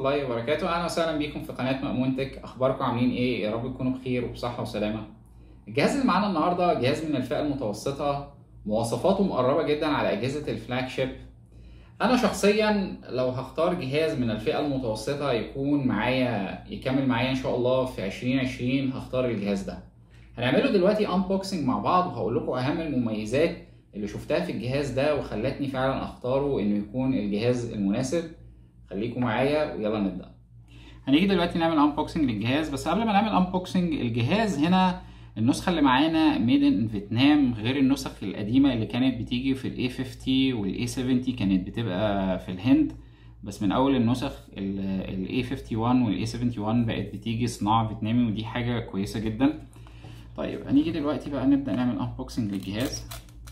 الله وبركاته اهلا وسهلا بيكم في قناه مأمون تك اخباركم عاملين ايه يا رب تكونوا بخير وبصحه وسلامه الجهاز اللي معانا النهارده جهاز من الفئه المتوسطه مواصفاته مقربه جدا على اجهزه الفلاج شيب انا شخصيا لو هختار جهاز من الفئه المتوسطه يكون معايا يكمل معايا ان شاء الله في 2020 هختار الجهاز ده هنعمله دلوقتي انبوكسنج مع بعض وهقول لكم اهم المميزات اللي شفتها في الجهاز ده وخلتني فعلا اختاره انه يكون الجهاز المناسب خليكم معايا ويلا نبدا هنيجي دلوقتي نعمل انبوكسنج للجهاز بس قبل ما نعمل انبوكسنج الجهاز هنا النسخه اللي معانا ميد ان فيتنام غير النسخ القديمه اللي كانت بتيجي في الاي 50 والاي 70 كانت بتبقى في الهند بس من اول النسخ الاي 51 والاي 71 بقت بتيجي صناعه فيتنامي ودي حاجه كويسه جدا طيب هنيجي دلوقتي بقى نبدا نعمل انبوكسنج للجهاز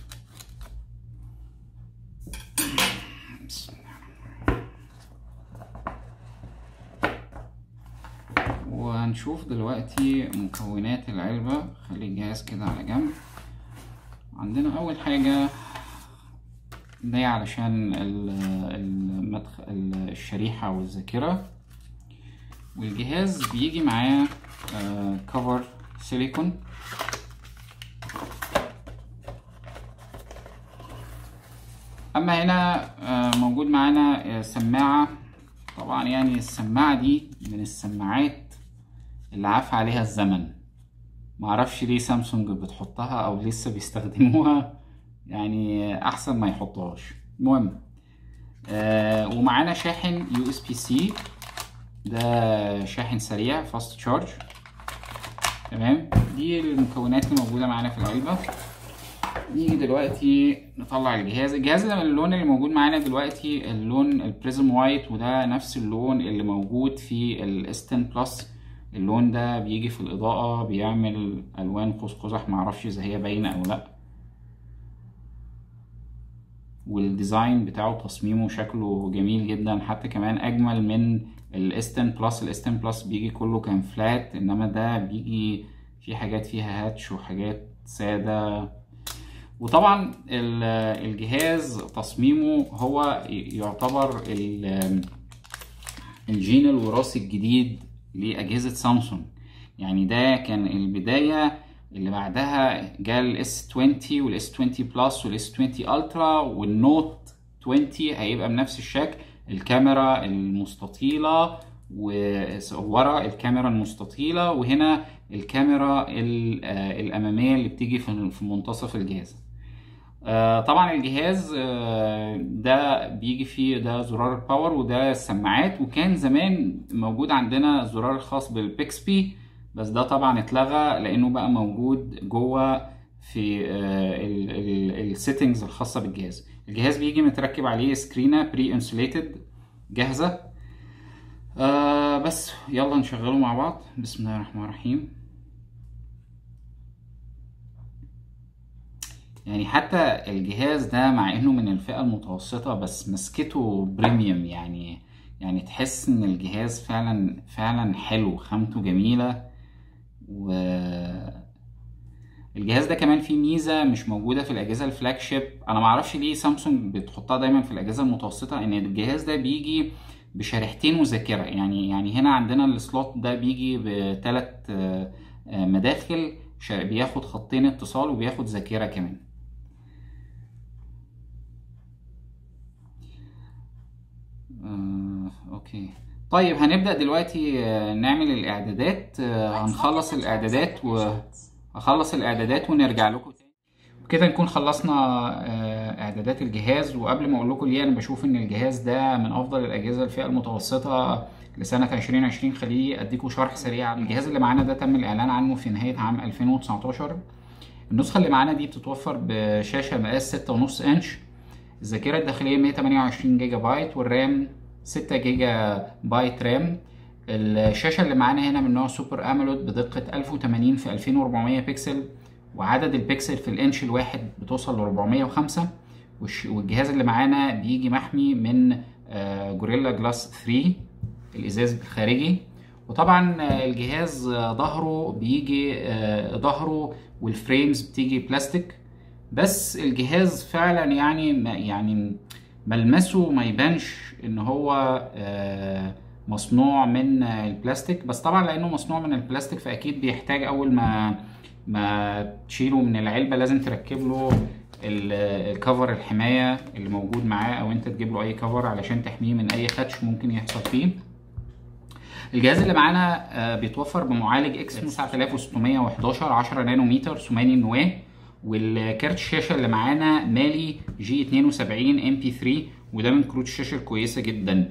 وهنشوف دلوقتي مكونات العلبة خلي الجهاز كده على جنب عندنا أول حاجة دي علشان المدخل الشريحة والذاكرة والجهاز بيجي معاه كفر سيليكون أما هنا موجود معانا سماعة طبعا يعني السماعة دي من السماعات اللي عاف عليها الزمن معرفش ليه سامسونج بتحطها او لسه بيستخدموها يعني احسن ما يحطوهاش المهم آه ومعانا شاحن يو اس بي سي ده شاحن سريع فاست تشارج تمام دي المكونات اللي موجوده معانا في العلبه نيجي دلوقتي نطلع الجهاز الجهاز ده اللون اللي موجود معانا دلوقتي اللون البريزم وايت وده نفس اللون اللي موجود في الاس 10 بلس اللون ده بيجي في الإضاءة بيعمل ألوان قوس قزح معرفش إذا هي باينة أو لأ والديزاين بتاعه تصميمه شكله جميل جدا حتى كمان أجمل من الاس 10 بلس الاس 10 بلس بيجي كله كان فلات إنما ده بيجي في حاجات فيها هاتش وحاجات سادة وطبعا الجهاز تصميمه هو يعتبر الجين الوراثي الجديد لأجهزة سامسونج يعني ده كان البداية اللي بعدها جاء الاس 20 والاس 20 بلس والاس 20 الترا والنوت 20 هيبقى بنفس الشكل الكاميرا المستطيلة وورا الكاميرا المستطيلة وهنا الكاميرا الأمامية اللي بتيجي في منتصف الجهاز طبعا الجهاز ده بيجي فيه ده زرار الباور وده السماعات وكان زمان موجود عندنا زرار الخاص بالبيكسبي بس ده طبعا اتلغى لانه بقى موجود جوه في السيتنجز الخاصه بالجهاز الجهاز بيجي متركب عليه سكرينه بري انسوليتد جاهزه بس يلا نشغله مع بعض بسم الله الرحمن الرحيم يعني حتى الجهاز ده مع انه من الفئة المتوسطة بس مسكته بريميوم يعني يعني تحس ان الجهاز فعلا فعلا حلو خامته جميلة و الجهاز ده كمان فيه ميزة مش موجودة في الأجهزة الفلاج شيب أنا معرفش ليه سامسونج بتحطها دايما في الأجهزة المتوسطة إن الجهاز ده بيجي بشريحتين وذاكرة يعني يعني هنا عندنا السلوت ده بيجي بثلاث مداخل بياخد خطين اتصال وبياخد ذاكرة كمان آه، اوكي طيب هنبدأ دلوقتي نعمل الاعدادات هنخلص الاعدادات وهخلص الاعدادات ونرجع لكم تاني وكده نكون خلصنا اعدادات الجهاز وقبل ما اقول لكم ليه انا بشوف ان الجهاز ده من افضل الاجهزه الفئه المتوسطه لسنه 2020 خليه اديكم شرح سريع عن الجهاز اللي معانا ده تم الاعلان عنه في نهايه عام 2019 النسخه اللي معانا دي بتتوفر بشاشه مقاس 6.5 انش الذاكره الداخليه 128 جيجا بايت والرام 6 جيجا بايت رام الشاشه اللي معانا هنا من نوع سوبر امولود بدقه 1080 في 2400 بكسل وعدد البكسل في الانش الواحد بتوصل ل 405 والجهاز اللي معانا بيجي محمي من جوريلا جلاس 3 الازاز الخارجي وطبعا الجهاز ظهره بيجي ظهره والفريمز بتيجي بلاستيك بس الجهاز فعلا يعني يعني ملمسه ما يبانش ان هو مصنوع من البلاستيك بس طبعا لانه مصنوع من البلاستيك فاكيد بيحتاج اول ما ما تشيله من العلبه لازم تركب له الكفر الحمايه اللي موجود معاه او انت تجيب له اي كفر علشان تحميه من اي خدش ممكن يحصل فيه الجهاز اللي معانا بيتوفر بمعالج اكس 9611 10 نانومتر ثماني النواه والكارت الشاشه اللي معانا مالي جي 72 ام بي 3 وده من كروت الشاشه الكويسه جدا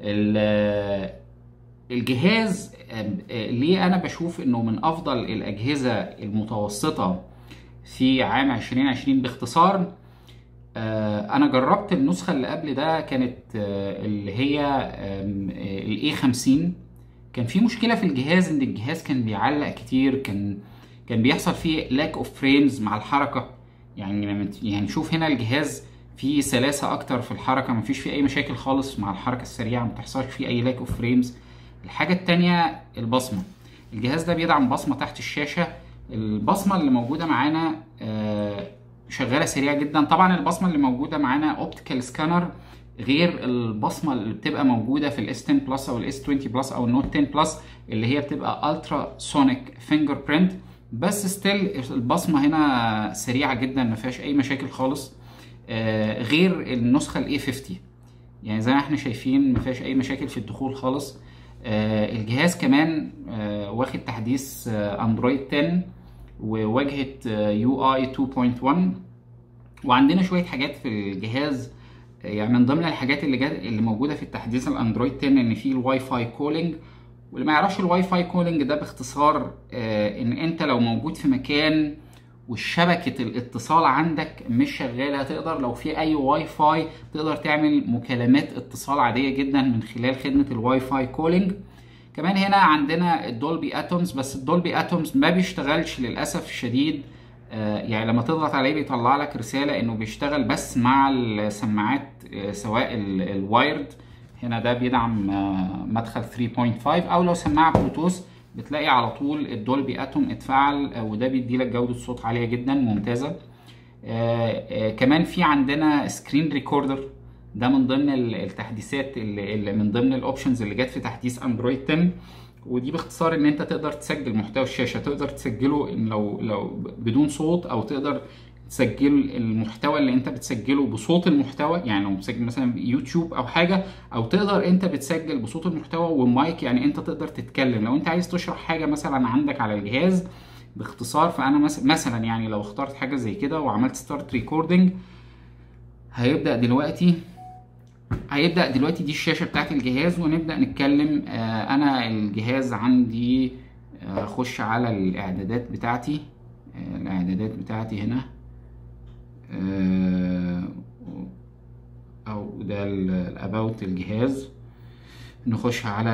الجهاز ليه انا بشوف انه من افضل الاجهزه المتوسطه في عام 2020 باختصار انا جربت النسخه اللي قبل ده كانت اللي هي الاي 50 كان في مشكله في الجهاز ان الجهاز كان بيعلق كتير كان كان بيحصل فيه لاك اوف فريمز مع الحركه يعني يعني نشوف هنا الجهاز فيه سلاسه اكتر في الحركه مفيش فيه اي مشاكل خالص مع الحركه السريعه ما بتحصلش فيه اي لاك اوف فريمز الحاجه التانية البصمه الجهاز ده بيدعم بصمه تحت الشاشه البصمه اللي موجوده معانا شغاله سريعه جدا طبعا البصمه اللي موجوده معانا اوبتيكال سكانر غير البصمه اللي بتبقى موجوده في الاس 10 بلس او الاس 20 بلس او النوت 10 بلس اللي هي بتبقى الترا سونيك فينجر برينت بس ستيل البصمه هنا سريعه جدا ما فيهاش اي مشاكل خالص آه غير النسخه الاي 50 يعني زي ما احنا شايفين ما فيهاش اي مشاكل في الدخول خالص آه الجهاز كمان آه واخد تحديث اندرويد 10 وواجهه يو اي 2.1 وعندنا شويه حاجات في الجهاز يعني من ضمن الحاجات اللي جات اللي موجوده في التحديث الاندرويد 10 ان في الواي فاي كولينج واللي ما يعرفش الواي فاي كولينج ده باختصار آه ان انت لو موجود في مكان والشبكة الاتصال عندك مش شغالة تقدر لو في أي واي فاي تقدر تعمل مكالمات اتصال عادية جدا من خلال خدمة الواي فاي كولينج كمان هنا عندنا الدولبي اتومز بس الدولبي اتومز ما بيشتغلش للأسف الشديد آه يعني لما تضغط عليه بيطلع لك رسالة انه بيشتغل بس مع السماعات آه سواء الوايرد هنا ده بيدعم آه مدخل 3.5 او لو سماعة بلوتوث بتلاقي على طول الدولبي اتوم اتفعل وده بيدي لك جودة صوت عالية جدا ممتازة كمان في عندنا سكرين ريكوردر ده من ضمن التحديثات اللي, اللي من ضمن الاوبشنز اللي جت في تحديث اندرويد 10 ودي باختصار ان انت تقدر تسجل محتوى الشاشه تقدر تسجله إن لو لو بدون صوت او تقدر تسجل المحتوى اللي انت بتسجله بصوت المحتوى يعني لو بتسجل مثلا يوتيوب او حاجه او تقدر انت بتسجل بصوت المحتوى والمايك يعني انت تقدر تتكلم لو انت عايز تشرح حاجه مثلا عندك على الجهاز باختصار فانا مثلا يعني لو اخترت حاجه زي كده وعملت ستارت ريكوردنج هيبدا دلوقتي هيبدا دلوقتي دي الشاشه بتاعت الجهاز ونبدا نتكلم آه انا الجهاز عندي اخش آه على الاعدادات بتاعتي آه الاعدادات بتاعتي هنا او ده الاباوت الجهاز نخش على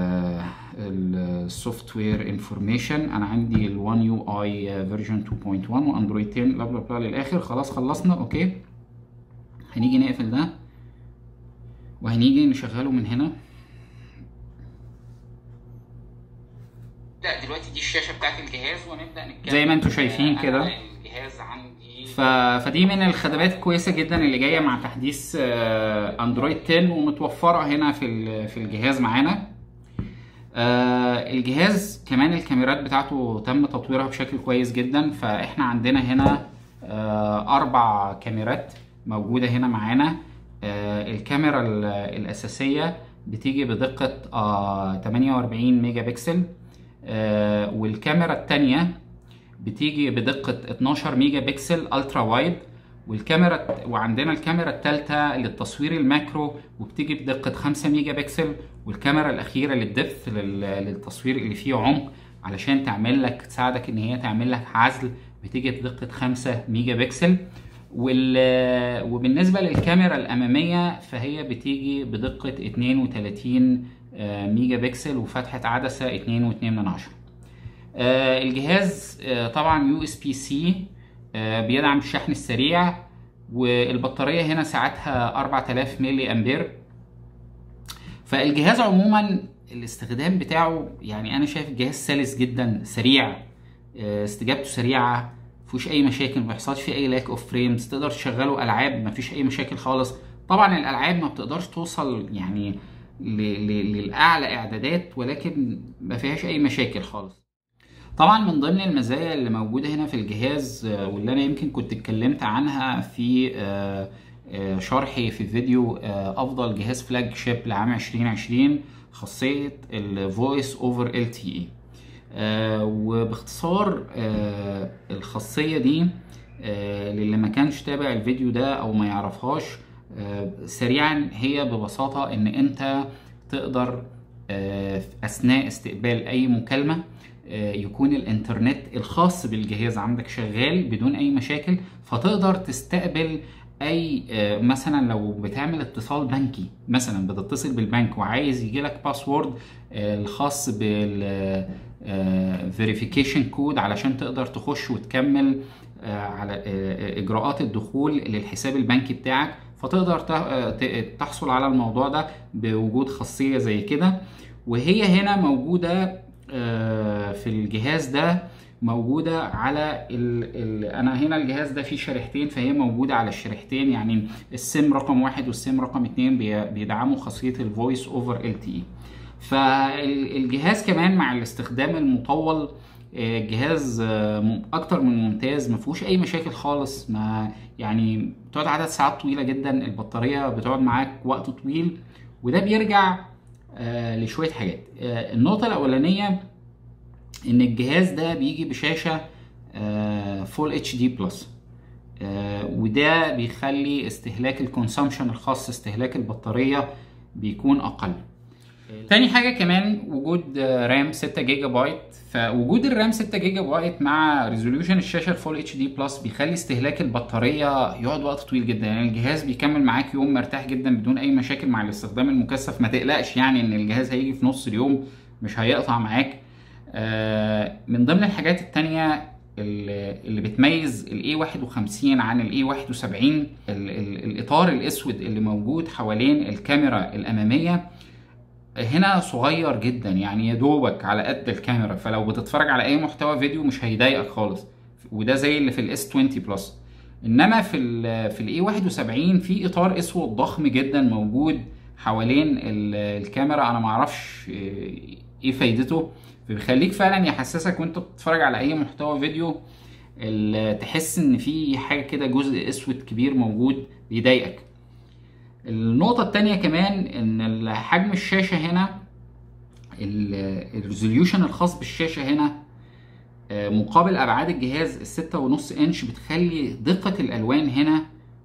السوفت وير انفورميشن انا عندي ال1 يو اي فيرجن 2.1 واندرويد 10 بلا بلا بلا للاخر خلاص خلصنا اوكي هنيجي نقفل ده وهنيجي نشغله من هنا لا دلوقتي دي الشاشه بتاعت الجهاز ونبدا نتكلم زي ما انتم شايفين كده الجهاز عندي ف... فدي من الخدمات الكويسه جدا اللي جايه مع تحديث اندرويد 10 ومتوفره هنا في في الجهاز معانا الجهاز كمان الكاميرات بتاعته تم تطويرها بشكل كويس جدا فاحنا عندنا هنا اربع كاميرات موجوده هنا معانا الكاميرا الاساسيه بتيجي بدقه 48 ميجا بكسل والكاميرا الثانيه بتيجي بدقة 12 ميجا بكسل الترا وايد والكاميرا وعندنا الكاميرا الثالثة للتصوير الماكرو وبتيجي بدقة 5 ميجا بكسل والكاميرا الأخيرة للدبث للتصوير اللي فيه عمق علشان تعمل لك تساعدك إن هي تعمل لك عزل بتيجي بدقة 5 ميجا بكسل وال... وبالنسبة للكاميرا الأمامية فهي بتيجي بدقة 32 ميجا بكسل وفتحة عدسة 2.2 من عشرة. آه الجهاز آه طبعا يو اس بي سي بيدعم الشحن السريع والبطارية هنا ساعتها 4000 ملي امبير فالجهاز عموما الاستخدام بتاعه يعني انا شايف الجهاز سلس جدا سريع آه استجابته سريعة مفيهوش اي مشاكل ما بيحصلش فيه اي لاك اوف فريمز تقدر تشغله العاب مفيش اي مشاكل خالص طبعا الالعاب ما بتقدرش توصل يعني للاعلى اعدادات ولكن ما فيهاش اي مشاكل خالص طبعا من ضمن المزايا اللي موجوده هنا في الجهاز واللي انا يمكن كنت اتكلمت عنها في شرحي في فيديو افضل جهاز فلاج شيب لعام 2020 خاصيه الفويس اوفر ال تي اي وباختصار الخاصيه دي للي ما كانش تابع الفيديو ده او ما يعرفهاش سريعا هي ببساطه ان انت تقدر اثناء استقبال اي مكالمه يكون الانترنت الخاص بالجهاز عندك شغال بدون اي مشاكل فتقدر تستقبل اي مثلا لو بتعمل اتصال بنكي مثلا بتتصل بالبنك وعايز يجي لك باسورد الخاص بال فيريفيكيشن كود علشان تقدر تخش وتكمل على اجراءات الدخول للحساب البنكي بتاعك فتقدر تحصل على الموضوع ده بوجود خاصيه زي كده وهي هنا موجوده في الجهاز ده موجودة على ال ال أنا هنا الجهاز ده فيه شريحتين فهي موجودة على الشريحتين يعني السم رقم واحد والسم رقم اتنين بيدعموا خاصية الفويس اوفر ال تي فالجهاز كمان مع الاستخدام المطول جهاز اكتر من ممتاز ما فيهوش اي مشاكل خالص ما يعني بتقعد عدد ساعات طويله جدا البطاريه بتقعد معاك وقت طويل وده بيرجع لشويه حاجات النقطه الاولانيه ان الجهاز ده بيجي بشاشه فول اتش دي بلس وده بيخلي استهلاك الكونسامشن الخاص استهلاك البطاريه بيكون اقل تاني حاجة كمان وجود رام 6 جيجا بايت فوجود الرام 6 جيجا بايت مع ريزوليوشن الشاشة الفول اتش دي بلس بيخلي استهلاك البطارية يقعد وقت طويل جدا يعني الجهاز بيكمل معاك يوم مرتاح جدا بدون أي مشاكل مع الاستخدام المكثف ما تقلقش يعني إن الجهاز هيجي في نص اليوم مش هيقطع معاك من ضمن الحاجات التانية اللي بتميز الاي 51 عن الاي 71 الاطار الاسود اللي موجود حوالين الكاميرا الاماميه هنا صغير جدا يعني يا دوبك على قد الكاميرا فلو بتتفرج على اي محتوى فيديو مش هيضايقك خالص وده زي اللي في الاس 20 بلس انما في ال في الاي 71 في اطار اسود ضخم جدا موجود حوالين الكاميرا انا معرفش ايه فايدته فبيخليك فعلا يحسسك وانت بتتفرج على اي محتوى فيديو تحس ان في حاجه كده جزء اسود كبير موجود بيضايقك النقطة التانية كمان ان حجم الشاشة هنا الريزوليوشن الخاص بالشاشة هنا مقابل ابعاد الجهاز الستة ونص انش بتخلي دقة الالوان هنا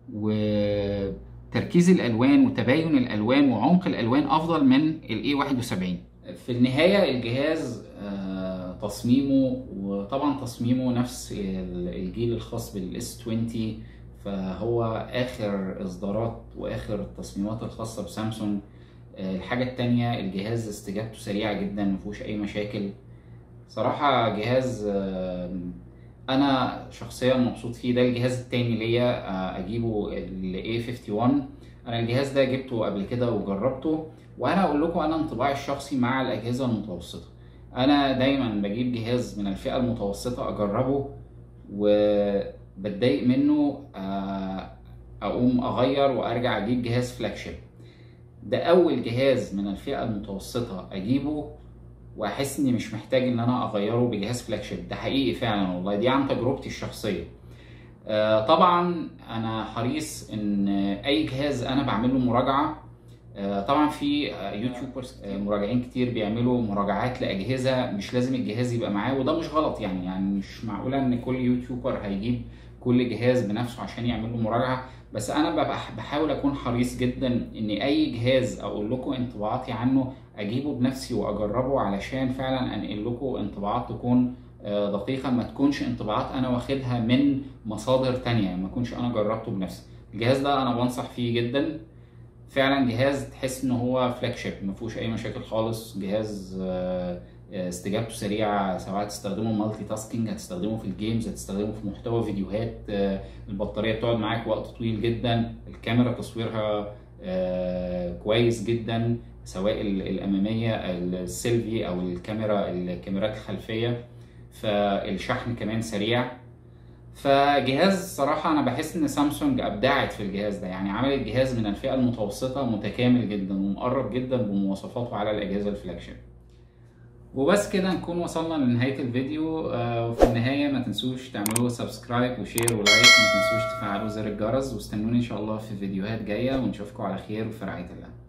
وتركيز الالوان وتباين الالوان وعمق الالوان افضل من الاي 71 في النهاية الجهاز تصميمه وطبعا تصميمه نفس الجيل الخاص بالاس 20 فهو اخر اصدارات واخر التصميمات الخاصه بسامسونج الحاجه التانية الجهاز استجابته سريعه جدا مفيهوش اي مشاكل صراحه جهاز انا شخصيا مبسوط فيه ده الجهاز التاني ليا اجيبه ال A51 انا الجهاز ده جبته قبل كده وجربته وانا اقول لكم انا انطباعي الشخصي مع الاجهزه المتوسطه انا دايما بجيب جهاز من الفئه المتوسطه اجربه وبتضايق منه اقوم اغير وارجع اجيب جهاز فلاج شيب ده اول جهاز من الفئه المتوسطه اجيبه واحس اني مش محتاج ان انا اغيره بجهاز فلاج شيب ده حقيقي فعلا والله دي عن تجربتي الشخصيه طبعا انا حريص ان اي جهاز انا بعمل له مراجعه طبعا في يوتيوبرز مراجعين كتير بيعملوا مراجعات لاجهزه مش لازم الجهاز يبقى معاه وده مش غلط يعني يعني مش معقوله ان كل يوتيوبر هيجيب كل جهاز بنفسه عشان يعمل له مراجعه بس انا ببقى بحاول اكون حريص جدا ان اي جهاز اقول لكم انطباعاتي عنه اجيبه بنفسي واجربه علشان فعلا انقل لكم انطباعات تكون دقيقة ما تكونش انطباعات انا واخدها من مصادر تانية ما اكونش انا جربته بنفسي الجهاز ده انا بنصح فيه جدا فعلا جهاز تحس ان هو فلاج شيب ما فيهوش اي مشاكل خالص جهاز استجابته سريعه سواء هتستخدمه مالتي تاسكينج هتستخدمه في الجيمز هتستخدمه في محتوى فيديوهات البطاريه بتقعد معاك وقت طويل جدا الكاميرا تصويرها كويس جدا سواء الاماميه السيلفي او الكاميرا الكاميرات الخلفيه فالشحن كمان سريع فجهاز صراحة أنا بحس إن سامسونج أبدعت في الجهاز ده يعني عملت جهاز من الفئة المتوسطة متكامل جدا ومقرب جدا بمواصفاته على الأجهزة الفلاجشيب وبس كده نكون وصلنا لنهاية الفيديو آه، وفي النهاية ما تنسوش تعملوا سبسكرايب وشير ولايك ما تنسوش تفعلوا زر الجرس واستنوني إن شاء الله في فيديوهات جاية ونشوفكم على خير وفي رعاية الله